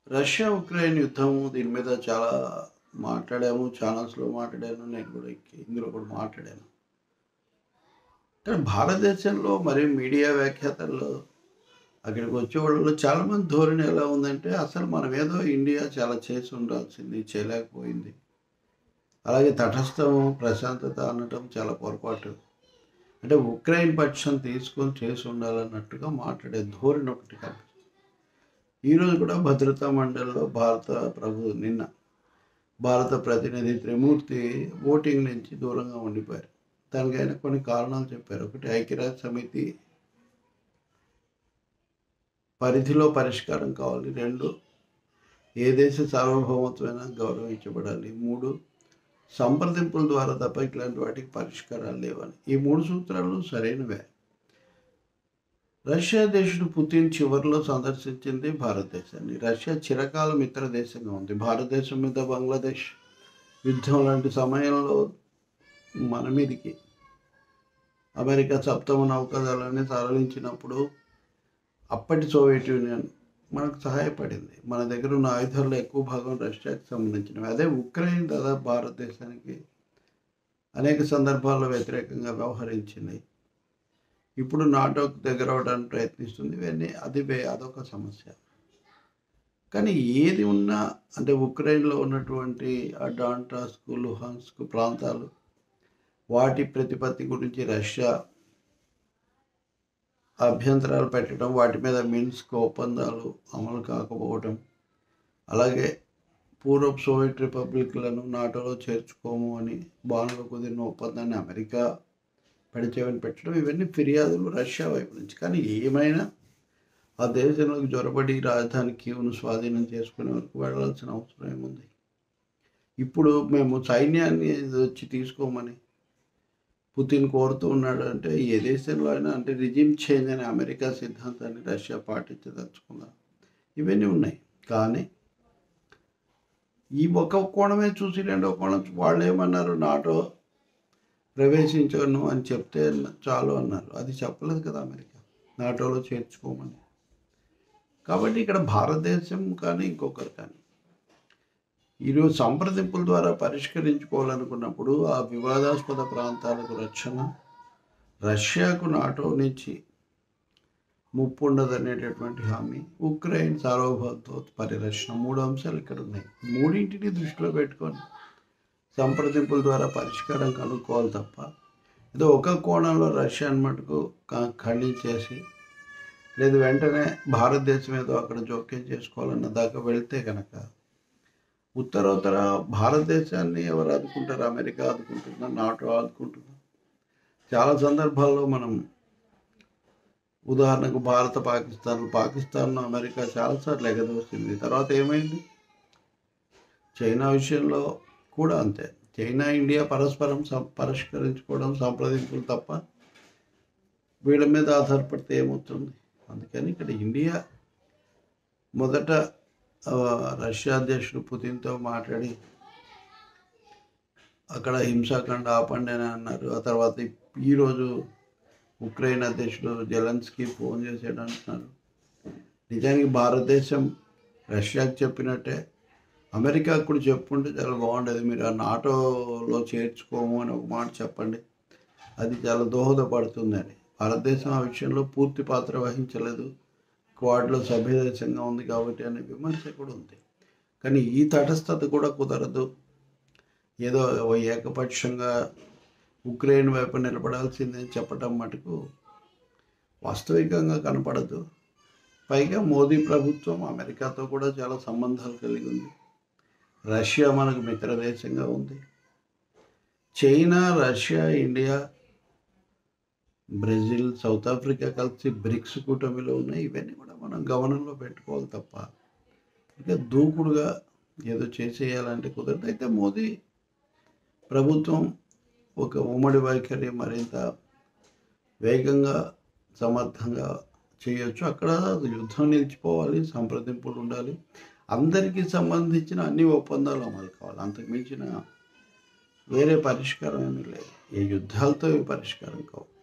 Russia Ukraine యుద్ధం దీని మీద చాలా మాట్లాడాము ఛానల్స్లో మాట్లాడాను నేను కూడా ఎక్కి- ఇందులో కూడా మాట్లాడాను కానీ భారతదేశంలో మరి మీడియా వ్యాఖ్యాతల్లో అక్కడికి వచ్చే వాళ్ళలో చాలామంది ధోరణి ఎలా ఉందంటే అసలు మనం ఏదో ఇండియా చాలా చేసి ఉండాల్సింది చేయలేకపోయింది అలాగే తటస్థము ప్రశాంతత అనటం చాలా పొరపాటు అంటే ఉక్రెయిన్ పక్షం తీసుకొని చేసి ఉండాలన్నట్టుగా మాట్లాడే ధోరణి ఒకటి కనిపిస్తుంది ఈరోజు కూడా భద్రతా మండలిలో భారత ప్రభు నిన్న భారత ప్రతినిధి త్రిమూర్తి ఓటింగ్ నుంచి దూరంగా ఉండిపోయారు దానికి ఆయన కొన్ని కారణాలు చెప్పారు ఒకటి ఐక్యరాజ్య సమితి పరిధిలో పరిష్కారం కావాలి రెండు ఏ దేశ సార్వభౌమత్వమైనా గౌరవించబడాలి మూడు సంప్రదింపుల ద్వారా తప్ప ఇట్లాంటి వాటికి పరిష్కారాలు లేవని ఈ మూడు సూత్రాలు సరైనవే రష్యా దేశుడు పుతిన్ చివరిలో సందర్శించింది భారతదేశాన్ని రష్యా చిరకాల మిత్ర దేశంగా ఉంది భారతదేశం మీద బంగ్లాదేశ్ యుద్ధం లాంటి సమయంలో మన మీదికి అమెరికా సప్తమ నౌకాదళాన్ని తరలించినప్పుడు అప్పటి సోవియట్ యూనియన్ మనకు సహాయపడింది మన దగ్గర ఉన్న ఆయుధాల్లో ఎక్కువ భాగం రష్యాకి సంబంధించినవి అదే ఉక్రెయిన్ దాదాపు భారతదేశానికి అనేక సందర్భాల్లో వ్యతిరేకంగా వ్యవహరించింది ఇప్పుడు నాటోకు దగ్గర అవడానికి ప్రయత్నిస్తుంది ఇవన్నీ అది వే- అదొక సమస్య కానీ ఏది ఉన్నా అంటే ఉక్రెయిన్లో ఉన్నటువంటి ఆ డాంటాస్కు లుహాన్స్క్ ప్రాంతాలు వాటి ప్రతిపత్తి గురించి రష్యా అభ్యంతరాలు పెట్టడం వాటి మీద మిన్స్క్ ఒప్పందాలు అమలు కాకపోవడం అలాగే పూర్వపు సోవియట్ రిపబ్లిక్లను నాటోలో చేర్చుకోము అని బాణలో కుదిరిన ఒప్పందాన్ని అమెరికా పడిచేవని పెట్టడం ఇవన్నీ ఫిర్యాదులు రష్యా వైపు నుంచి కానీ ఏమైనా ఆ దేశంలోకి జొరబడి రాజధాని కీవ్ను స్వాధీనం చేసుకునే వరకు వెళ్ళాల్సిన అవసరం ఏముంది ఇప్పుడు మేము సైన్యాన్ని వచ్చి తీసుకోమని పుతిన్ కోరుతూ ఉన్నాడు అంటే ఏ దేశంలో అయినా అంటే రిజిమ్ చేంజ్ అనే అమెరికా సిద్ధాంతాన్ని రష్యా పాటించదలుచుకుందా ఇవన్నీ ఉన్నాయి కానీ ఈ ఒక కోణమే చూసి రెండో కోణం వాళ్ళు ఏమన్నారు నాటో ప్రవేశించను అని చెప్తే చాలు అన్నారు అది చెప్పలేదు కదా అమెరికా నాటోలో చేర్చుకోమని కాబట్టి ఇక్కడ భారతదేశం కానీ ఇంకొకరు కానీ ఈరోజు సంప్రదింపుల ద్వారా పరిష్కరించుకోవాలనుకున్నప్పుడు ఆ వివాదాస్పద ప్రాంతాలకు రక్షణ రష్యాకు నాటో నుంచి ముప్పు ఉండదనేటటువంటి హామీ ఉక్రెయిన్ సార్వభౌమత్వ పరిరక్షణ మూడు అంశాలు ఇక్కడ ఉన్నాయి మూడింటిని దృష్టిలో పెట్టుకొని సంప్రదింపుల ద్వారా పరిష్కారం కనుక్కోవాలి తప్ప ఏదో ఒక కోణంలో రష్యాని మటుకు క- ఖండించేసి లేదు వెంటనే భారతదేశం ఏదో అక్కడ జోక్యం చేసుకోవాలన్న దాకా వెళ్తే కనుక ఉత్తరోత్తర భారతదేశాన్ని ఎవరు ఆదుకుంటారు అమెరికా ఆదుకుంటున్నా నాటో ఆదుకుంటున్నా చాలా సందర్భాల్లో మనం ఉదాహరణకు భారత పాకిస్తాన్ పాకిస్తాన్ అమెరికా చాలాసార్లు ఎగదోసింది తర్వాత ఏమైంది చైనా విషయంలో కూడా అంతే చైనా ఇండియా పరస్పరం సం- పరిష్కరించుకోవడం సంప్రదింపులు తప్ప వీళ్ళ మీద ఆధారపడితే ఏమవుతుంది అందుకని ఇక్కడ ఇండియా మొదట ఆ, రష్యా అధ్యక్షుడు పుతిన్తో మాట్లాడి అక్కడ హింసాకాండ ఆపండి అని అన్నారు ఆ తర్వాత ఈరోజు ఉక్రెయిన్ అధ్యక్షుడు జెలెన్స్కీ ఫోన్ చేసాడు అంటున్నారు నిజానికి భారతదేశం రష్యాకి చెప్పినట్టే అమెరికాకు కూడా చెప్పుంటే చాలా బాగుండేది మీరు ఆ నాటోలో చేర్చుకోము అని ఒక మాట చెప్పండి అది చాలా దోహదపడుతుందని భారతదేశం ఆ విషయంలో పూర్తి పాత్ర వహించలేదు క్వాడ్లో సభ్యదేశంగా ఉంది కాబట్టి అనే విమర్శ కూడా ఉంది కానీ ఈ తటస్థత కూడా కుదరదు ఏదో ఓ ఏకపక్షంగా ఉక్రెయిన్ వైపు నిలబడాల్సిందని చెప్పటం మటుకు వాస్తవికంగా కనపడదు పైగా మోదీ ప్రభుత్వం అమెరికాతో కూడా చాలా సంబంధాలు కలిగి ఉంది రష్యా మనకు మిత్ర దేశంగా ఉంది China Russia India Brazil South Africa కలిసి బ్రిక్స్ కూటమిలో ఉన్నాయి ఇవన్నీ కూడా మనం గమనంలో పెట్టుకోవాలి తప్ప ఇంకా దూకుడుగా ఏదో చేసేయాలంటే కుదరదు అయితే మోదీ ప్రభుత్వం ఒక ఉమ్మడి వైఖరి మరింత వేగంగా సమర్థంగా చేయొచ్చు అక్కడ యుద్ధం నిలిచిపోవాలి సంప్రదింపులు ఉండాలి అందరికీ సంబంధించిన అన్ని ఒప్పందాలు అమలు కావాలి అంతకు మించిన వేరే పరిష్కారం ఏమీ లేదు ఏ యుద్ధాలతో ఇవి పరిష్కారం కావు